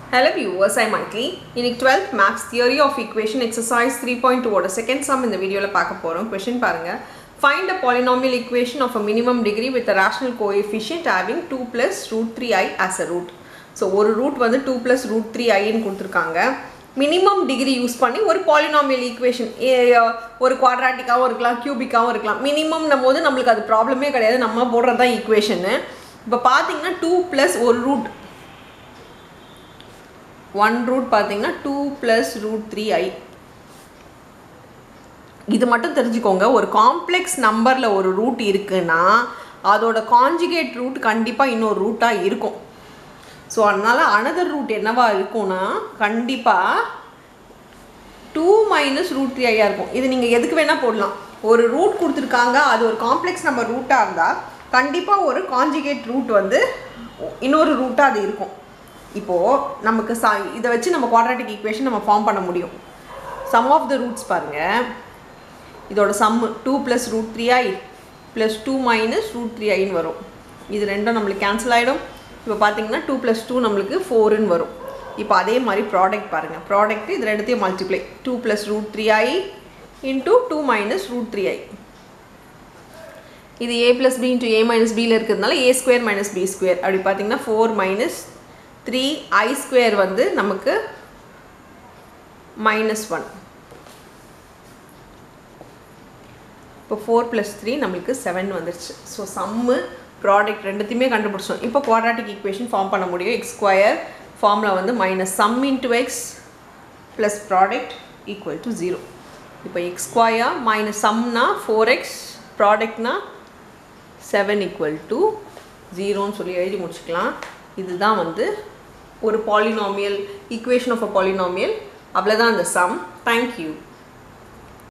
Hello viewers, I'm Maitli. இன்னைக்கு 12th Maths Theory of Equation Exercise 3.2 ஓட second sum இந்த வீடியோவில் பார்க்க போகிறோம் கொஷின் பாருங்க Find a polynomial equation of a minimum degree with a rational coefficient having 2 plus root 3i as a root. So ஒரு root வந்து two plus root three ஐன்னு கொடுத்துருக்காங்க மினிமம் டிகிரி யூஸ் பண்ணி ஒரு பாலினாமியல் ஈக்குவேஷன் ஒரு குவாட்ராட்டிக்காகவும் இருக்கலாம் கியூபிக்காகவும் இருக்கலாம் மினிமம்னும் போது நம்மளுக்கு அது ப்ராப்ளமே கிடையாது நம்ம போடுறது தான் ஈக்குவேஷனு இப்போ பார்த்தீங்கன்னா டூ ப்ளஸ் ஒரு ரூட் ஒன் ரூட் பார்த்தீங்கன்னா two plus root three i இது மட்டும் தெரிஞ்சுக்கோங்க ஒரு காம்ப்ளெக்ஸ் நம்பரில் ஒரு ரூட் இருக்குன்னா அதோட காஞ்சுகேட் ரூட் கண்டிப்பாக இன்னொரு ரூட்டாக இருக்கும் ஸோ அதனால் அனதர் ரூட் என்னவா இருக்கும்னா கண்டிப்பாக டூ மைனஸ் ரூட் த்ரீ ஐயா இருக்கும் இது நீங்கள் எதுக்கு வேணால் போடலாம் ஒரு ரூட் கொடுத்துருக்காங்க அது ஒரு காம்ப்ளெக்ஸ் நம்பர் ரூட்டாக இருந்தால் கண்டிப்பாக ஒரு காஞ்சுகேட் ரூட் வந்து இன்னொரு ரூட்டாக அது இருக்கும் இப்போது நமக்கு ச இதை வச்சு நம்ம குவாட்ராட்டிக் ஈக்குவேஷன் நம்ம ஃபார்ம் பண்ண முடியும் சம் ஆஃப் த ரூட்ஸ் பாருங்கள் இதோட sum two plus root three i plus two minus root three ஐன்னு வரும் இது ரெண்டும் நம்மளுக்கு கேன்சல் ஆகிடும் இப்போ பார்த்தீங்கன்னா டூ ப்ளஸ் டூ நம்மளுக்கு ஃபோருன்னு வரும் இப்போ அதே மாதிரி ப்ராடக்ட் பாருங்கள் ப்ராடக்ட் இது ரெண்டுத்தையும் multiply two plus root three i into two minus root three i இது a plus b into a minus பியில் இருக்கிறதுனால a square minus b square அப்படி பார்த்தீங்கன்னா four minus three i square வந்து நமக்கு மைனஸ் ஒன் இப்போ ஃபோர் ப்ளஸ் த்ரீ நம்மளுக்கு seven வந்துருச்சு ஸோ சம்மு ப்ராடக்ட் ரெண்டுத்தையுமே கண்டுபிடிச்சோம் இப்போ குவாட்ராட்டிக் ஈக்குவேஷன் ஃபார்ம் பண்ண முடியும் எக்ஸ் ஸ்கொயர் ஃபார்மில் வந்து minus sum into x plus product equal to zero இப்போ எக்ஸ் ஸ்கொயர் மைனஸ் சம்னா ஃபோர் எக்ஸ் ப்ராடக்ட்னா செவன் ஈக்குவல் டு ஜீரோன்னு சொல்லி எழுதி முடிச்சுக்கலாம் இதுதான் வந்து ஒரு polynomial equation of a polynomial அவ்வளோதான் அந்த சம் தேங்க்யூ